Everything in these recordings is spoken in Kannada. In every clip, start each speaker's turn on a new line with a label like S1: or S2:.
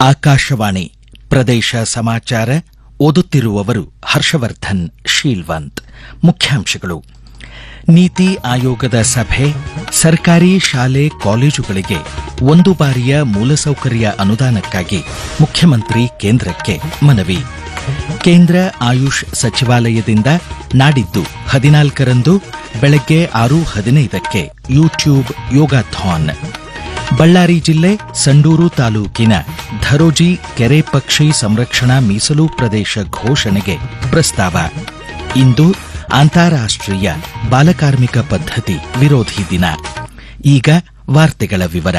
S1: ಆಕಾಶವಾಣಿ ಪ್ರದೇಶ ಸಮಾಚಾರ ಓದುತ್ತಿರುವವರು ಹರ್ಷವರ್ಧನ್ ಶೀಲ್ವಂತ್ ಮುಖ್ಯಾಂಶಗಳು ನೀತಿ ಆಯೋಗದ ಸಭೆ ಸರ್ಕಾರಿ ಶಾಲೆ ಕಾಲೇಜುಗಳಿಗೆ ಒಂದು ಬಾರಿಯ ಮೂಲಸೌಕರ್ಯ ಅನುದಾನಕ್ಕಾಗಿ ಮುಖ್ಯಮಂತ್ರಿ ಕೇಂದ್ರಕ್ಕೆ ಮನವಿ ಕೇಂದ್ರ ಆಯುಷ್ ಸಚಿವಾಲಯದಿಂದ ನಾಡಿದ್ದು ಹದಿನಾಲ್ಕರಂದು ಬೆಳಗ್ಗೆ ಆರು ಹದಿನೈದಕ್ಕೆ ಯೂಟ್ಯೂಬ್ ಯೋಗಾಥಾನ್ ಬಳ್ಳಾರಿ ಜಿಲ್ಲೆ ಸಂಡೂರು ತಾಲೂಕಿನ ಧರೋಜಿ ಕೆರೆ ಪಕ್ಷಿ ಸಂರಕ್ಷಣಾ ಮೀಸಲು ಪ್ರದೇಶ ಘೋಷಣೆಗೆ ಪ್ರಸ್ತಾವ ಇಂದು ಅಂತಾರಾಷ್ಟ್ರೀಯ ಬಾಲಕಾರ್ಮಿಕ ಪದ್ಧತಿ ವಿರೋಧಿ ದಿನ ಈಗ ವಾರ್ತೆಗಳ ವಿವರ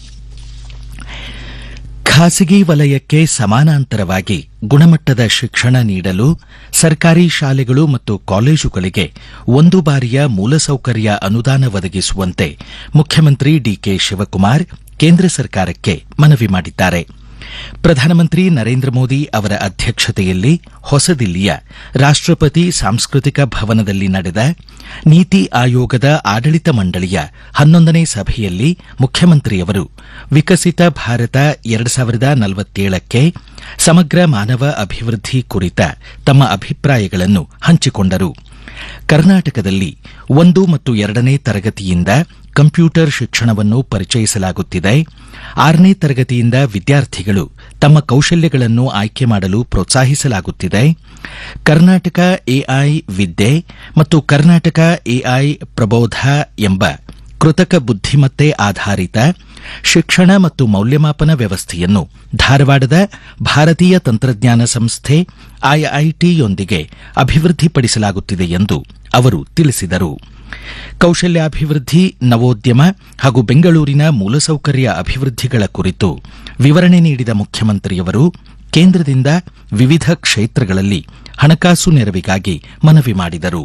S1: ಖಾಸಗಿ ವಲಯಕ್ಕೆ ಸಮಾನಾಂತರವಾಗಿ ಗುಣಮಟ್ಟದ ಶಿಕ್ಷಣ ನೀಡಲು ಸರ್ಕಾರಿ ಶಾಲೆಗಳು ಮತ್ತು ಕಾಲೇಜುಗಳಿಗೆ ಒಂದು ಬಾರಿಯ ಮೂಲಸೌಕರ್ಯ ಅನುದಾನ ಒದಗಿಸುವಂತೆ ಮುಖ್ಯಮಂತ್ರಿ ಡಿಕೆ ಶಿವಕುಮಾರ್ ಕೇಂದ್ರ ಸರ್ಕಾರಕ್ಕೆ ಮನವಿ ಮಾಡಿದ್ದಾರೆ ಪ್ರಧಾನಮಂತ್ರಿ ನರೇಂದ್ರ ಮೋದಿ ಅವರ ಅಧ್ಯಕ್ಷತೆಯಲ್ಲಿ ಹೊಸದಿಲ್ಲಿಯ ರಾಷ್ಟಪತಿ ಸಾಂಸ್ಕೃತಿಕ ಭವನದಲ್ಲಿ ನಡೆದ ನೀತಿ ಆಯೋಗದ ಆಡಳಿತ ಮಂಡಳಿಯ ಹನ್ನೊಂದನೇ ಸಭೆಯಲ್ಲಿ ಮುಖ್ಯಮಂತ್ರಿಯವರು ವಿಕಸಿತ ಭಾರತ ಎರಡು ಸಾವಿರದ ನಲವತ್ತೇಳಕ್ಕೆ ಸಮಗ್ರ ಮಾನವ ಅಭಿವೃದ್ಧಿ ಕುರಿತ ತಮ್ಮ ಅಭಿಪ್ರಾಯಗಳನ್ನು ಹಂಚಿಕೊಂಡರು ಕರ್ನಾಟಕದಲ್ಲಿ ಒಂದು ಮತ್ತು ಎರಡನೇ ತರಗತಿಯಿಂದ ಕಂಪ್ಯೂಟರ್ ಶಿಕ್ಷಣವನ್ನು ಪರಿಚಯಿಸಲಾಗುತ್ತಿದೆ ಆರನೇ ತರಗತಿಯಿಂದ ವಿದ್ಯಾರ್ಥಿಗಳು ತಮ್ಮ ಕೌಶಲ್ಯಗಳನ್ನು ಆಯ್ಕೆ ಮಾಡಲು ಪ್ರೋತ್ಸಾಹಿಸಲಾಗುತ್ತಿದೆ ಕರ್ನಾಟಕ ಎಐ ವಿದ್ಯೆ ಮತ್ತು ಕರ್ನಾಟಕ ಎಐ ಪ್ರಬೋಧ ಎಂಬ ಕೃತಕ ಬುದ್ದಿಮತ್ತೆ ಆಧಾರಿತ ಶಿಕ್ಷಣ ಮತ್ತು ಮೌಲ್ಯಮಾಪನ ವ್ಯವಸ್ಥೆಯನ್ನು ಧಾರವಾಡದ ಭಾರತೀಯ ತಂತ್ರಜ್ಞಾನ ಸಂಸ್ಥೆ ಐಐಟಿಯೊಂದಿಗೆ ಅಭಿವೃದ್ಧಿಪಡಿಸಲಾಗುತ್ತಿದೆ ಎಂದು ಅವರು ತಿಳಿಸಿದರು ಕೌಶಲ್ಯಾಭಿವೃದ್ಧಿ ನವೋದ್ಯಮ ಹಾಗೂ ಬೆಂಗಳೂರಿನ ಮೂಲಸೌಕರ್ಯ ಅಭಿವೃದ್ಧಿಗಳ ಕುರಿತು ವಿವರಣೆ ನೀಡಿದ ಮುಖ್ಯಮಂತ್ರಿಯವರು ಕೇಂದ್ರದಿಂದ ವಿವಿಧ ಕ್ಷೇತ್ರಗಳಲ್ಲಿ ಹಣಕಾಸು ನೆರವಿಗಾಗಿ ಮನವಿ ಮಾಡಿದರು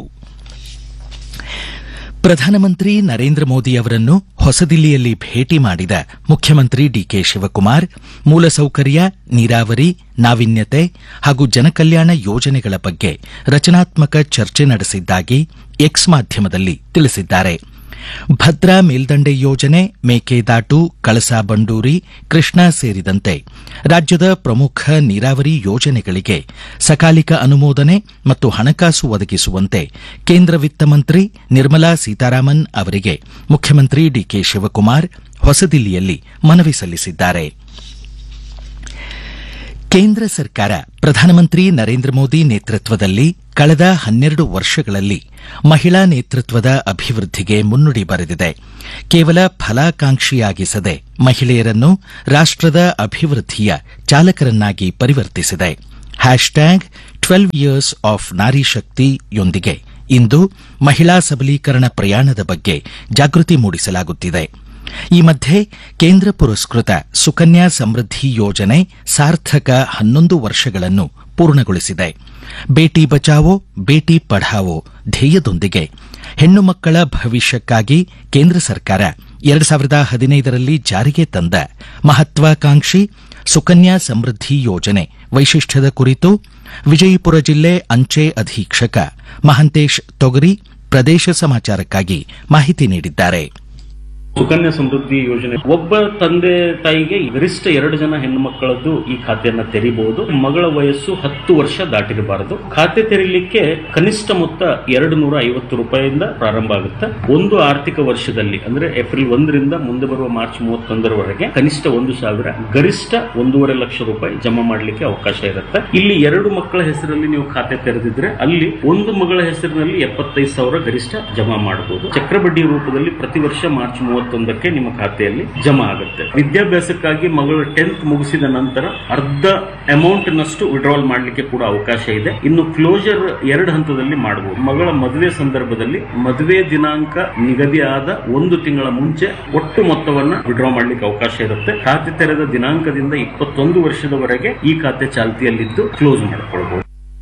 S1: ಪ್ರಧಾನಮಂತ್ರಿ ನರೇಂದ್ರ ಮೋದಿ ಅವರನ್ನು ಹೊಸದಿಲ್ಲಿಯಲ್ಲಿ ಭೇಟಿ ಮಾಡಿದ ಮುಖ್ಯಮಂತ್ರಿ ಡಿಕೆ ಶಿವಕುಮಾರ್ ಮೂಲಸೌಕರ್ಯ ನೀರಾವರಿ ನಾವಿನ್ಯತೆ ಹಾಗೂ ಜನಕಲ್ಯಾಣ ಯೋಜನೆಗಳ ಬಗ್ಗೆ ರಚನಾತ್ಮಕ ಚರ್ಚೆ ನಡೆಸಿದ್ದಾಗಿ ಎಕ್ಸ್ ಮಾಧ್ಯಮದಲ್ಲಿ ತಿಳಿಸಿದ್ದಾರೆ ಭದ್ರಾ ಮೇಲ್ದಂಡೆ ಯೋಜನೆ ಮೇಕೆದಾಟು ಕಳಸಾ ಬಂಡೂರಿ ಕೃಷ್ಣಾ ಸೇರಿದಂತೆ ರಾಜ್ಯದ ಪ್ರಮುಖ ನೀರಾವರಿ ಯೋಜನೆಗಳಿಗೆ ಸಕಾಲಿಕ ಅನುಮೋದನೆ ಮತ್ತು ಹಣಕಾಸು ಒದಗಿಸುವಂತೆ ಕೇಂದ್ರ ವಿತ್ತ ಮಂತ್ರಿ ನಿರ್ಮಲಾ ಸೀತಾರಾಮನ್ ಅವರಿಗೆ ಮುಖ್ಯಮಂತ್ರಿ ಡಿಕೆ ಶಿವಕುಮಾರ್ ಹೊಸದಿಲ್ಲಿಯಲ್ಲಿ ಮನವಿ ಸಲ್ಲಿಸಿದ್ದಾರೆ ಕೇಂದ್ರ ಸರ್ಕಾರ ಪ್ರಧಾನಮಂತ್ರಿ ನರೇಂದ್ರ ಮೋದಿ ನೇತೃತ್ವದಲ್ಲಿ ಕಳೆದ ಹನ್ನೆರಡು ವರ್ಷಗಳಲ್ಲಿ ಮಹಿಳಾ ನೇತೃತ್ವದ ಅಭಿವೃದ್ಧಿಗೆ ಮುನ್ನುಡಿ ಬರೆದಿದೆ ಕೇವಲ ಫಲಾಕಾಂಕ್ಷಿಯಾಗಿಸದೆ ಮಹಿಳೆಯರನ್ನು ರಾಷ್ಟದ ಅಭಿವೃದ್ಧಿಯ ಚಾಲಕರನ್ನಾಗಿ ಪರಿವರ್ತಿಸಿದೆ hashtag twelve years of Nari ಶಕ್ತಿಯೊಂದಿಗೆ ಇಂದು ಮಹಿಳಾ ಸಬಲೀಕರಣ ಪ್ರಯಾಣದ ಬಗ್ಗೆ ಜಾಗೃತಿ ಮೂಡಿಸಲಾಗುತ್ತಿದೆ ಈ ಮಧ್ಯೆ ಕೇಂದ್ರ ಪುರಸ್ಕೃತ ಸುಕನ್ಯಾ ಸಮೃದ್ಧಿ ಯೋಜನೆ ಸಾರ್ಥಕ ಹನ್ನೊಂದು ವರ್ಷಗಳನ್ನು ಪೂರ್ಣಗೊಳಿಸಿದೆ ಬೇಟಿ ಬಚಾವೋ ಬೇಟಿ ಪಢಾವೋ ಧ್ಯೇಯದೊಂದಿಗೆ ಹೆಣ್ಣು ಮಕ್ಕಳ ಭವಿಷ್ಯಕ್ಕಾಗಿ ಕೇಂದ್ರ ಸರ್ಕಾರ ಎರಡು ಸಾವಿರದ ಹದಿನೈದರಲ್ಲಿ ಜಾರಿಗೆ ತಂದ ಮಹತ್ವಾಕಾಂಕ್ಷಿ ಸುಕನ್ಯಾ ಸಮೃದ್ಧಿ ಯೋಜನೆ ವೈಶಿಷ್ಟ್ಯದ ಕುರಿತು ವಿಜಯಪುರ ಜಿಲ್ಲೆ ಅಂಚೆ ಅಧೀಕ್ಷಕ ಮಹಂತೇಶ್ ತೊಗರಿ ಪ್ರದೇಶ ಸಮಾಚಾರಕ್ಕಾಗಿ ಮಾಹಿತಿ ನೀಡಿದ್ದಾರೆ
S2: ಸುಕನ್ಯಾ ಸಮೃದ್ಧಿ ಯೋಜನೆ ಒಬ್ಬ ತಂದೆ ತಾಯಿಗೆ ಗರಿಷ್ಠ ಎರಡು ಜನ ಹೆಣ್ಣು ಮಕ್ಕಳದ್ದು ಈ ಖಾತೆಯನ್ನ ತೆರಿಬಹುದು ಮಗಳ ವಯಸ್ಸು ಹತ್ತು ವರ್ಷ ದಾಟಿರಬಾರದು ಖಾತೆ ತೆರೀಲಿಕ್ಕೆ ಕನಿಷ್ಠ ಮೊತ್ತ ಎರಡು ನೂರ ಐವತ್ತು ರೂಪಾಯಿಯಿಂದ ಪ್ರಾರಂಭ ಆಗುತ್ತೆ ಒಂದು ಆರ್ಥಿಕ ವರ್ಷದಲ್ಲಿ ಅಂದ್ರೆ ಏಪ್ರಿಲ್ ಒಂದರಿಂದ ಮುಂದೆ ಬರುವ ಮಾರ್ಚ್ ಮೂವತ್ತೊಂದರವರೆಗೆ ಕನಿಷ್ಠ ಒಂದು ಸಾವಿರ ಗರಿಷ್ಠ ಒಂದೂವರೆ ಲಕ್ಷ ರೂಪಾಯಿ ಜಮಾ ಮಾಡಲಿಕ್ಕೆ ಅವಕಾಶ ಇರುತ್ತೆ ಇಲ್ಲಿ ಎರಡು ಮಕ್ಕಳ ಹೆಸರಲ್ಲಿ ನೀವು ಖಾತೆ ತೆರೆದಿದ್ರೆ ಅಲ್ಲಿ ಒಂದು ಮಗಳ ಹೆಸರಿನಲ್ಲಿ ಎಪ್ಪತ್ತೈದು ಸಾವಿರ ಗರಿಷ್ಠ ಜಮಾ ಮಾಡಬಹುದು ಚಕ್ರಬಡ್ಡಿ ರೂಪದಲ್ಲಿ ಪ್ರತಿ ವರ್ಷ ಮಾರ್ಚ್ ಮೂವತ್ತೊಂದಕ್ಕೆ ನಿಮ್ಮ ಖಾತೆಯಲ್ಲಿ ಜಮಾ ಆಗುತ್ತೆ ವಿದ್ಯಾಭ್ಯಾಸಕ್ಕಾಗಿ ಮಗಳು ಟೆಂತ್ ಮುಗಿಸಿದ ನಂತರ ಅರ್ಧ ಅಮೌಂಟ್ ನಷ್ಟು ವಿಡ್ರಾಲ್ ಮಾಡಲಿಕ್ಕೆ ಕೂಡ ಅವಕಾಶ ಇದೆ ಇನ್ನು ಕ್ಲೋಜರ್ ಎರಡು ಹಂತದಲ್ಲಿ ಮಾಡಬಹುದು ಮಗಳ ಮದುವೆ ಸಂದರ್ಭದಲ್ಲಿ ಮದುವೆ ದಿನಾಂಕ ನಿಗದಿ ಆದ ಒಂದು ತಿಂಗಳ ಮುಂಚೆ ಒಟ್ಟು ಮೊತ್ತವನ್ನ ವಿಡ್ರಾ ಮಾಡಲಿಕ್ಕೆ ಅವಕಾಶ ಇರುತ್ತೆ ಖಾತೆ ತೆರೆದ ದಿನಾಂಕದಿಂದ ಇಪ್ಪತ್ತೊಂದು ವರ್ಷದವರೆಗೆ ಈ ಖಾತೆ ಚಾಲ್ತಿಯಲ್ಲಿದ್ದು ಕ್ಲೋಸ್ ಮಾಡಿಕೊಳ್ಳಬಹುದು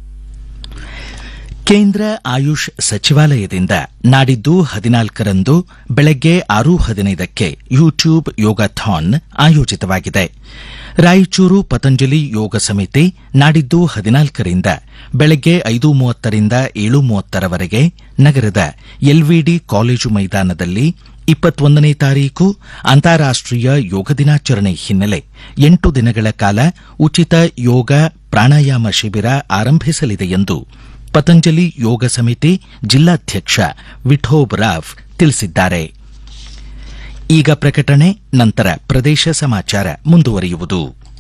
S1: ಕೇಂದ್ರ ಆಯುಷ್ ಸಚಿವಾಲಯದಿಂದ ನಾಡಿದ್ದು ಹದಿನಾಲ್ಕರಂದು ಬೆಳಗ್ಗೆ ಆರು ಹದಿನೈದಕ್ಕೆ ಯೂಟ್ಯೂಬ್ ಯೋಗಾಥಾನ್ ಆಯೋಜಿತವಾಗಿದೆ ರಾಯಚೂರು ಪತಂಜಲಿ ಯೋಗ ಸಮಿತಿ ನಾಡಿದ್ದು ಹದಿನಾಲ್ಕರಿಂದ ಬೆಳಗ್ಗೆ ಐದು ಮೂವತ್ತರಿಂದ ಏಳು ಮೂವತ್ತರವರೆಗೆ ನಗರದ ಎಲ್ವಿಡಿ ಕಾಲೇಜು ಮೈದಾನದಲ್ಲಿ ಇಪ್ಪತ್ತೊಂದನೇ ತಾರೀಕು ಅಂತಾರಾಷ್ಟೀಯ ಯೋಗ ದಿನಾಚರಣೆ ಹಿನ್ನೆಲೆ ಎಂಟು ದಿನಗಳ ಕಾಲ ಉಚಿತ ಯೋಗ ಪ್ರಾಣಾಯಾಮ ಶಿಬಿರ ಆರಂಭಿಸಲಿದೆ ಎಂದು ಪತಂಜಲಿ ಯೋಗ ಸಮಿತಿ ಜಿಲ್ಲಾಧ್ಯಕ್ಷ ವಿಠೋಬ್ ರಾವ್ ತಿಳಿಸಿದ್ದಾರೆ ಈಗ ಪ್ರಕಟಣೆ ನಂತರ ಪ್ರದೇಶ ಸಮಾಚಾರ ಮುಂದುವರಿಯುವುದು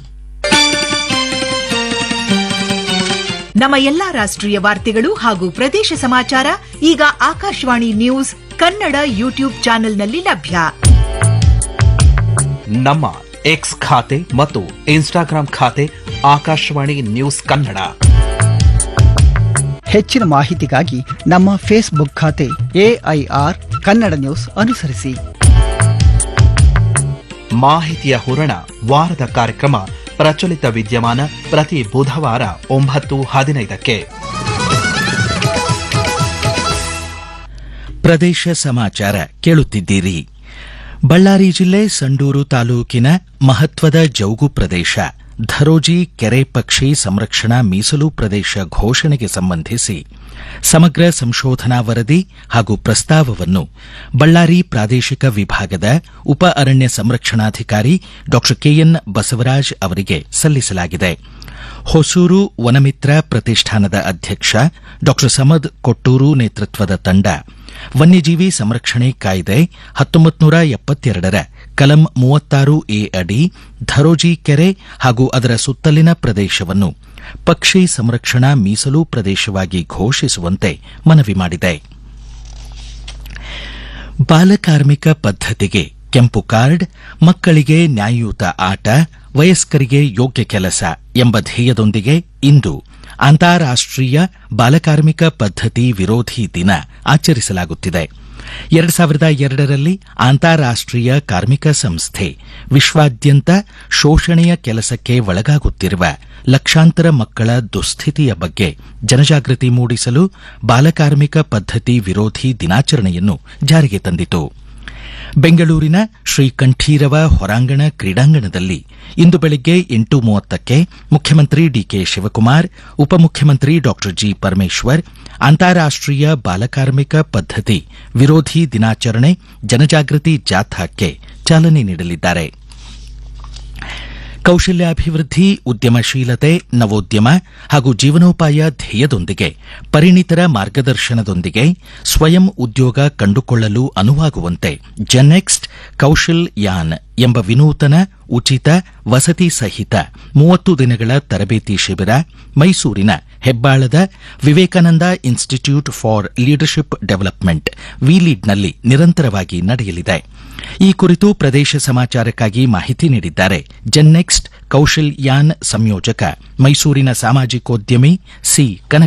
S3: ನಮ್ಮ ಎಲ್ಲಾ ರಾಷ್ಟ್ರೀಯ ವಾರ್ತೆಗಳು ಹಾಗೂ ಪ್ರದೇಶ ಸಮಾಚಾರ ಈಗ ಆಕಾಶವಾಣಿ ನ್ಯೂಸ್ ಕನ್ನಡ ಯೂಟ್ಯೂಬ್ ಚಾನೆಲ್ನಲ್ಲಿ ಲಭ್ಯ
S4: ನಮ್ಮ ಎಕ್ಸ್ ಖಾತೆ ಮತ್ತು ಇನ್ಸ್ಟಾಗ್ರಾಂ ಖಾತೆ ಆಕಾಶವಾಣಿ ನ್ಯೂಸ್ ಕನ್ನಡ
S5: ಹೆಚ್ಚಿನ ಮಾಹಿತಿಗಾಗಿ ನಮ್ಮ ಫೇಸ್ಬುಕ್ ಖಾತೆ ಎಐಆರ್ ಕನ್ನಡ ನ್ಯೂಸ್ ಅನುಸರಿಸಿ
S4: ಮಾಹಿತಿಯ ಹೂರಣ ವಾರದ ಕಾರ್ಯಕ್ರಮ ಪ್ರಚಲಿತ ವಿದ್ಯಮಾನ ಪ್ರತಿ ಬುಧವಾರ ಒಂಬತ್ತು ಹದಿನೈದಕ್ಕೆ
S1: ಪ್ರದೇಶ ಸಮಾಚಾರ ಕೇಳುತ್ತಿದ್ದೀರಿ ಬಳ್ಳಾರಿ ಜಿಲ್ಲೆ ಸಂಡೂರು ತಾಲೂಕಿನ ಮಹತ್ವದ ಜೌಗು ಪ್ರದೇಶ ಧರೋಜಿ ಕೆರೆ ಪಕ್ಷಿ ಸಂರಕ್ಷಣಾ ಮೀಸಲು ಪ್ರದೇಶ ಘೋಷಣೆಗೆ ಸಂಬಂಧಿಸಿ ಸಮಗ್ರ ಸಂಶೋಧನಾ ವರದಿ ಹಾಗೂ ಪ್ರಸ್ತಾವವನ್ನು ಬಳ್ಳಾರಿ ಪ್ರಾದೇಶಿಕ ವಿಭಾಗದ ಉಪ ಅರಣ್ಯ ಸಂರಕ್ಷಣಾಧಿಕಾರಿ ಡಾ ಕೆಎನ್ ಬಸವರಾಜ್ ಅವರಿಗೆ ಸಲ್ಲಿಸಲಾಗಿದೆ ಹೊಸೂರು ವನಮಿತ್ರ ಪ್ರತಿಷ್ಠಾನದ ಅಧ್ಯಕ್ಷ ಡಾ ಸಮದ್ ಕೊಟ್ಟೂರು ನೇತೃತ್ವದ ತಂಡ ವನ್ಯಜೀವಿ ಸಂರಕ್ಷಣೆ ಕಾಯ್ದೆ ಹತ್ತೊಂಬತ್ತು ನೂರ ಎಪ್ಪತ್ತೆರಡರ ಕಲಂ ಮೂವತ್ತಾರು ಎ ಅಡಿ ಧರೋಜಿ ಕೆರೆ ಹಾಗೂ ಅದರ ಸುತ್ತಲಿನ ಪ್ರದೇಶವನ್ನು ಪಕ್ಷಿ ಸಂರಕ್ಷಣಾ ಮೀಸಲು ಪ್ರದೇಶವಾಗಿ ಘೋಷಿಸುವಂತೆ ಮನವಿ ಮಾಡಿದೆ ಬಾಲಕಾರ್ಮಿಕ ಪದ್ಧತಿಗೆ ಕೆಂಪು ಕಾರ್ಡ್ ಮಕ್ಕಳಿಗೆ ನ್ಯಾಯಯುತ ಆಟ ವಯಸ್ಕರಿಗೆ ಯೋಗ್ಯ ಕೆಲಸ ಎಂಬ ಧ್ಯೇಯದೊಂದಿಗೆ ಇಂದು ಅಂತಾರಾಷ್ಟೀಯ ಬಾಲಕಾರ್ಮಿಕ ಪದ್ಧತಿ ವಿರೋಧಿ ದಿನ ಆಚರಿಸಲಾಗುತ್ತಿದೆ ಎರಡು ಸಾವಿರದ ಎರಡರಲ್ಲಿ ಅಂತಾರಾಷ್ಟೀಯ ಕಾರ್ಮಿಕ ಸಂಸ್ಥೆ ವಿಶ್ವಾದ್ಯಂತ ಶೋಷಣೆಯ ಕೆಲಸಕ್ಕೆ ಒಳಗಾಗುತ್ತಿರುವ ಲಕ್ಷಾಂತರ ಮಕ್ಕಳ ದುಸ್ಥಿತಿಯ ಬಗ್ಗೆ ಜನಜಾಗೃತಿ ಮೂಡಿಸಲು ಬಾಲಕಾರ್ಮಿಕ ಪದ್ಧತಿ ವಿರೋಧಿ ದಿನಾಚರಣೆಯನ್ನು ಜಾರಿಗೆ ತಂದಿತು ಬೆಂಗಳೂರಿನ ಶ್ರೀ ಕಂಠೀರವ ಹೊರಾಂಗಣ ಕ್ರೀಡಾಂಗಣದಲ್ಲಿ ಇಂದು ಬೆಳಗ್ಗೆ ಎಂಟು ಮೂವತ್ತಕ್ಕೆ ಮುಖ್ಯಮಂತ್ರಿ ಡಿಕೆ ಶಿವಕುಮಾರ್ ಉಪಮುಖ್ಯಮಂತ್ರಿ ಡಾ ಜಿ ಪರಮೇಶ್ವರ್ ಅಂತಾರಾಷ್ಟೀಯ ಬಾಲಕಾರ್ಮಿಕ ಪದ್ಧತಿ ವಿರೋಧಿ ದಿನಾಚರಣೆ ಜನಜಾಗೃತಿ ಜಾಥಾಕ್ಕೆ ಚಾಲನೆ ನೀಡಲಿದ್ದಾರೆ ಕೌಶಲ್ಯಾಭಿವೃದ್ಧಿ ಉದ್ಯಮಶೀಲತೆ ನವೋದ್ಯಮ ಹಾಗೂ ಜೀವನೋಪಾಯ ಧ್ಯೇಯದೊಂದಿಗೆ ಪರಿಣಿತರ ಮಾರ್ಗದರ್ಶನದೊಂದಿಗೆ ಸ್ವಯಂ ಉದ್ಯೋಗ ಕಂಡುಕೊಳ್ಳಲು ಅನುವಾಗುವಂತೆ ಜೆನೆಕ್ಸ್ಟ್ ಕೌಶಲ್ ಯಾನ್ ಎಂಬ ವಿನೂತನ ಉಚಿತ ವಸತಿ ಸಹಿತ ಮೂವತ್ತು ದಿನಗಳ ತರಬೇತಿ ಶಿಬಿರ ಮೈಸೂರಿನ ಹೆಬ್ಬಾಳದ Vivekananda institute for leadership development ವಿಲೀಡ್ನಲ್ಲಿ ನಿರಂತರವಾಗಿ ನಡೆಯಲಿದೆ ಈ ಕುರಿತು ಪ್ರದೇಶ ಸಮಾಚಾರಕ್ಕಾಗಿ ಮಾಹಿತಿ ನೀಡಿದ್ದಾರೆ ಜೆನ್ನೆಕ್ಸ್ಟ್ ಕೌಶಲ್ ಯಾನ್ ಸಂಯೋಜಕ ಮೈಸೂರಿನ ಸಾಮಾಜಿಕೋದ್ಯಮಿ ಸಿ ಕನಕ